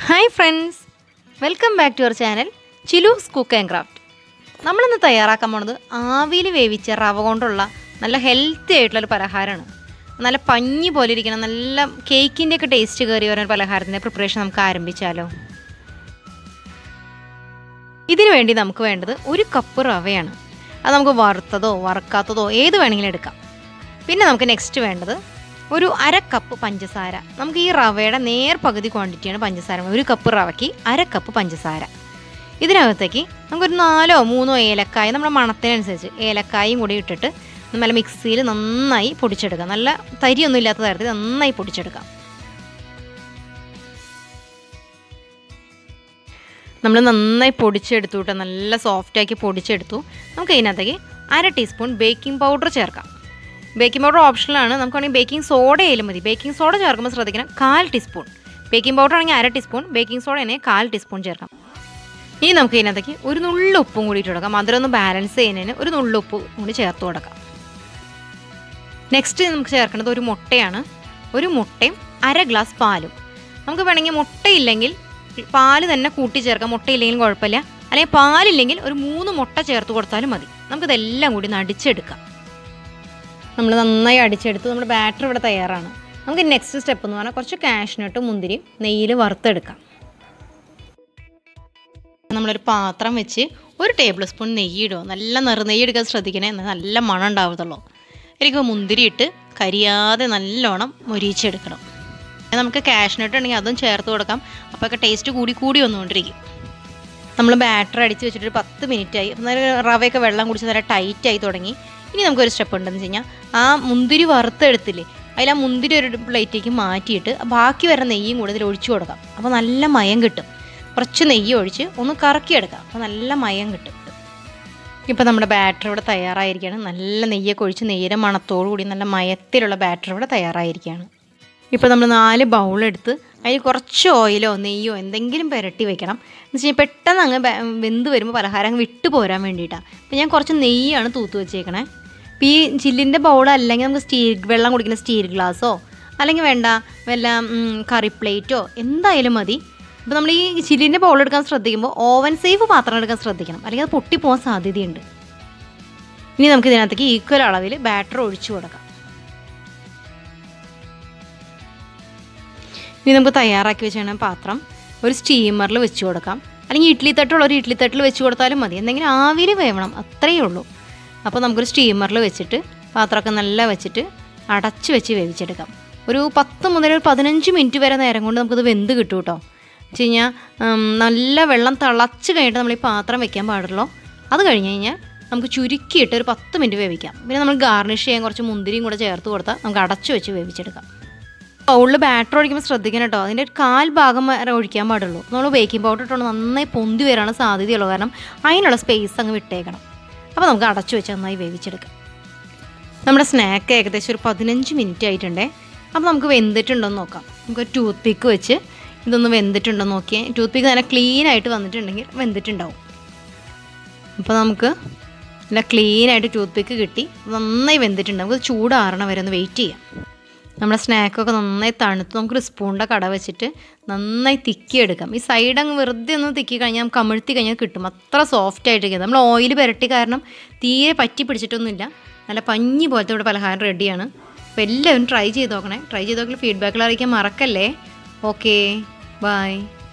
hi friends welcome back to your channel Chilu's cook and craft നമ്മളിന്ന് തയ്യാറാക്കാൻ പോണത് ആവിയിൽ വേവിച്ച റവ കൊണ്ടുള്ള നല്ല ഹെൽത്തി ആയിട്ടുള്ളൊരു പലഹാരമാണ് നല്ല പഞ്ഞി പോലെ ഇരിക്കുന്ന നല്ല കേക്കിൻ്റെ ഒക്കെ ടേസ്റ്റ് കയറി വരുന്ന ഒരു പലഹാരത്തിൻ്റെ പ്രിപ്പറേഷൻ നമുക്ക് ആരംഭിച്ചാലോ ഇതിനു വേണ്ടി നമുക്ക് വേണ്ടത് ഒരു കപ്പ് റവയാണ് അത് നമുക്ക് വറുത്തതോ വറുക്കാത്തതോ ഏത് വേണമെങ്കിലും എടുക്കാം പിന്നെ നമുക്ക് നെക്സ്റ്റ് വേണ്ടത് ഒരു അര കപ്പ് പഞ്ചസാര നമുക്ക് ഈ റവയുടെ നേർ പകുതി ക്വാണ്ടിറ്റിയാണ് പഞ്ചസാര ഒരു കപ്പ് റവയ്ക്ക് അര കപ്പ് പഞ്ചസാര ഇതിനകത്തേക്ക് നമുക്കൊരു നാലോ മൂന്നോ ഏലക്കായ നമ്മുടെ മണത്തിനനുസരിച്ച് ഏലക്കായും കൂടി ഇട്ടിട്ട് നല്ല മിക്സിയിൽ നന്നായി പൊടിച്ചെടുക്കാം നല്ല തരിയൊന്നും ഇല്ലാത്ത തരത്തിൽ നന്നായി പൊടിച്ചെടുക്കാം നമ്മൾ നന്നായി പൊടിച്ചെടുത്തു കേട്ടോ നല്ല സോഫ്റ്റാക്കി പൊടിച്ചെടുത്തു നമുക്ക് ഇതിനകത്തേക്ക് അര ടീസ്പൂൺ ബേക്കിംഗ് പൗഡർ ചേർക്കാം ബേക്കിംഗ് പൗഡർ ഓപ്ഷനിലാണ് നമുക്ക് വേണമെങ്കിൽ ബേക്കിംഗ് സോഡ ആയാലും മതി ബേക്കിംഗ് സോഡ ചേർക്കുമ്പോൾ ശ്രദ്ധിക്കണം കാൽ ടീസ്പൂൺ ബേക്കിംഗ് പൗഡർ ആണെങ്കിൽ അര ടീസ്പൂൺ ബേക്കിംഗ് സോഡ ആണെങ്കിൽ കാൽ ടീസ്പൂൺ ചേർക്കാം ഇനി നമുക്ക് ഇതിനകത്തേക്ക് ഒരു നുള്ളു ഉപ്പും കൂടി ഇട്ട് കൊടുക്കാം മധുരം ഒന്ന് ബാലൻസ് ചെയ്യുന്നതിന് ഒരു നുള്ളു ഉപ്പ് കൂടി ചേർത്ത് കൊടുക്കാം നെക്സ്റ്റ് നമുക്ക് ചേർക്കേണ്ടത് ഒരു മുട്ടയാണ് ഒരു മുട്ടയും അര ഗ്ലാസ് പാലും നമുക്ക് വേണമെങ്കിൽ മുട്ടയില്ലെങ്കിൽ പാല് തന്നെ കൂട്ടി ചേർക്കാം മുട്ടയില്ലെങ്കിലും കുഴപ്പമില്ല അല്ലെങ്കിൽ പാലില്ലെങ്കിൽ ഒരു മൂന്ന് മുട്ട ചേർത്ത് കൊടുത്താലും മതി നമുക്കിതെല്ലാം കൂടി ഒന്ന് അടിച്ചെടുക്കാം നമ്മൾ നന്നായി അടിച്ചെടുത്ത് നമ്മുടെ ബാറ്റർ ഇവിടെ തയ്യാറാണ് നമുക്ക് നെക്സ്റ്റ് സ്റ്റെപ്പ് എന്ന് പറഞ്ഞാൽ കുറച്ച് കാഷ്നട്ടും മുന്തിരിയും നെയ്യിൽ വറുത്തെടുക്കാം നമ്മളൊരു പാത്രം വെച്ച് ഒരു ടേബിൾ സ്പൂൺ നെയ്യ് ഇടുക നല്ല നെറുനെയ്യ് എടുക്കാൻ ശ്രദ്ധിക്കണേ എന്നാൽ നല്ല മണം ഉണ്ടാവത്തുള്ളൂ എനിക്ക് മുന്തിരി ഇട്ട് കരിയാതെ നല്ലോണം മൊരിച്ചെടുക്കണം നമുക്ക് കാഷ്നട്ട് ഉണ്ടെങ്കിൽ അതും ചേർത്ത് കൊടുക്കാം അപ്പോൾ ടേസ്റ്റ് കൂടി കൂടി വന്നുകൊണ്ടിരിക്കും നമ്മൾ ബാറ്റർ അടിച്ച് വെച്ചിട്ട് ഒരു പത്ത് മിനിറ്റ് ആയി അന്നേരം റവയൊക്കെ വെള്ളം കുടിച്ച് നല്ല ടൈറ്റ് ആയി തുടങ്ങി ഇനി നമുക്കൊരു സ്റ്റെപ്പ് ഉണ്ടെന്ന് വെച്ച് കഴിഞ്ഞാൽ ആ മുന്തിരി വറുത്തെടുത്തില്ലേ അതിൽ ആ മുന്തിരി ഒരു പ്ലേറ്റിലേക്ക് മാറ്റിയിട്ട് ബാക്കി വരുന്ന നെയ്യും കൂടെ ഇതിൽ ഒഴിച്ചു കൊടുക്കാം അപ്പോൾ നല്ല മയം കിട്ടും കുറച്ച് നെയ്യ് ഒഴിച്ച് ഒന്ന് കറക്കിയെടുക്കാം അപ്പോൾ നല്ല മയം കിട്ടും ഇപ്പോൾ നമ്മുടെ ബാറ്റർ ഇവിടെ തയ്യാറായിരിക്കുകയാണ് നല്ല നെയ്യൊക്കെ ഒഴിച്ച് നെയ്യുടെ മണത്തോടു കൂടി നല്ല മയത്തിലുള്ള ബാറ്റർ ഇവിടെ തയ്യാറായിരിക്കുകയാണ് ഇപ്പോൾ നമ്മൾ നാല് ബൗളെടുത്ത് അതിൽ കുറച്ച് ഓയിലോ നെയ്യോ എന്തെങ്കിലും പുരട്ടി വെക്കണം എന്ന് വെച്ച് കഴിഞ്ഞാൽ പെട്ടെന്ന് അങ്ങ് ബ- വെന്ത് വരുമ്പോൾ പലഹാരം അങ്ങ് വിട്ടു പോരാൻ വേണ്ടിയിട്ടാണ് അപ്പോൾ ഞാൻ കുറച്ച് നെയ്യാണ് തൂത്ത് വെച്ചേക്കണേ അപ്പോൾ ഈ ചില്ലിൻ്റെ ബൗൾ അല്ലെങ്കിൽ നമുക്ക് സ്റ്റീൽ വെള്ളം കുടിക്കുന്ന സ്റ്റീൽ ഗ്ലാസ്സോ അല്ലെങ്കിൽ വേണ്ട വല്ല ഉം, കറി പ്ലേറ്റോ എന്തായാലും മതി അപ്പോൾ നമ്മൾ ഈ ചില്ലിൻ്റെ ബൗൾ എടുക്കാൻ ശ്രദ്ധിക്കുമ്പോൾ ഓവൻ സേഫ് പാത്രം എടുക്കാൻ ശ്രദ്ധിക്കണം അല്ലെങ്കിൽ അത് പൊട്ടിപ്പോകാൻ സാധ്യതയുണ്ട് ഇനി നമുക്ക് ഇതിനകത്തേക്ക് ഈക്വൽ അളവിൽ ബാറ്റർ ഒഴിച്ചു കൊടുക്കാം ഇനി നമുക്ക് തയ്യാറാക്കി വെച്ചാണ് പാത്രം ഒരു സ്റ്റീമറിൽ വെച്ച് കൊടുക്കാം അല്ലെങ്കിൽ ഇഡ്ഡലി തട്ടുള്ള ഒരു ഇഡ്ഡലി തട്ടിൽ വെച്ച് കൊടുത്താലും മതി എന്തെങ്കിലും ആവിയിൽ വേവണം അത്രയേ ഉള്ളൂ അപ്പോൾ നമുക്കൊരു സ്റ്റീമറിൽ വെച്ചിട്ട് പാത്രമൊക്കെ നല്ല വെച്ചിട്ട് അടച്ച് വെച്ച് വേവിച്ചെടുക്കാം ഒരു പത്ത് മുതൽ ഒരു പതിനഞ്ച് മിനിറ്റ് വരെ നേരം കൊണ്ട് നമുക്കത് വെന്ത് കിട്ടും കേട്ടോ വെച്ച് കഴിഞ്ഞാൽ ഉം, നല്ല വെള്ളം തിളച്ച് കഴിഞ്ഞിട്ട് നമ്മൾ ഈ പാത്രം വെക്കാൻ പാടുള്ളൂ അത് കഴിഞ്ഞ് കഴിഞ്ഞാൽ നമുക്ക് ചുരുക്കിയിട്ട് ഒരു പത്ത് മിനിറ്റ് വേവിക്കാം പിന്നെ നമ്മൾ ഗാർണിഷ് ചെയ്യാൻ കുറച്ച് മുന്തിരിയും കൂടെ ചേർത്ത് കൊടുത്താൽ നമുക്ക് അടച്ച് വെച്ച് വേവിച്ചെടുക്കാം ബൗളിൽ ബാറ്റർ ഒഴിക്കുമ്പോൾ ശ്രദ്ധിക്കണം കേട്ടോ അതിൻ്റെ ഒരു കാൽ ഭാഗം വരെ ഒഴിക്കാൻ പാടുള്ളൂ നമ്മൾ ബേക്കിംഗ് പൗഡർ ഇട്ടുകൊണ്ട് നന്നായി പൊന്തി വരാനുള്ള സാധ്യതയുള്ളൂ കാരണം അതിനുള്ള സ്പേസ് അങ്ങ് വിട്ടേക്കണം അപ്പോൾ നമുക്ക് അടച്ചു വെച്ച് നന്നായി വേവിച്ചെടുക്കാം നമ്മുടെ സ്നാക്ക് ഏകദേശം ഒരു പതിനഞ്ച് മിനിറ്റ് ആയിട്ടുണ്ടേ അപ്പോൾ നമുക്ക് വെന്തിട്ടുണ്ടോ എന്ന് നോക്കാം നമുക്ക് ഒരു ടൂത്ത് പിക്ക് വെച്ച് ഇതൊന്ന് വെന്തിട്ടുണ്ടോ എന്ന് നോക്കിയേ ടൂത്ത് പിക്ക് നല്ല ക്ലീൻ ആയിട്ട് വന്നിട്ടുണ്ടെങ്കിൽ വെന്തിട്ടുണ്ടാവും അപ്പോൾ നമുക്ക് നല്ല ക്ലീൻ ആയിട്ട് ടൂത്ത് പിക്ക് കിട്ടി നന്നായി വെന്തിട്ടുണ്ട് നമുക്ക് ചൂടാറണ വരെ ഒന്ന് വെയിറ്റ് ചെയ്യാം നമ്മുടെ സ്നാക്കൊക്കെ നന്നായി തണുത്ത് നമുക്കൊരു സ്പൂണിൻ്റെ കട വെച്ചിട്ട് നന്നായി തിക്കി എടുക്കാം ഈ സൈഡ് അങ്ങ് വെറുതെ ഒന്ന് തിക്കി കഴിഞ്ഞാൽ നമുക്ക് അമിഴ്ത്തി കഴിഞ്ഞാൽ കിട്ടും അത്ര സോഫ്റ്റ് ആയിട്ടിരിക്കും നമ്മൾ ഓയിൽ പുരട്ടി കാരണം തീരെ പറ്റി പിടിച്ചിട്ടൊന്നുമില്ല നല്ല പഞ്ഞി പോലത്തെ ഇവിടെ പലഹാരം റെഡിയാണ് അപ്പോൾ എല്ലാവരും ട്രൈ ചെയ്ത് നോക്കണേ ട്രൈ ചെയ്ത് നോക്കി ഫീഡ്ബാക്കിൽ അറിയിക്കാൻ മറക്കല്ലേ ഓക്കേ ബൈ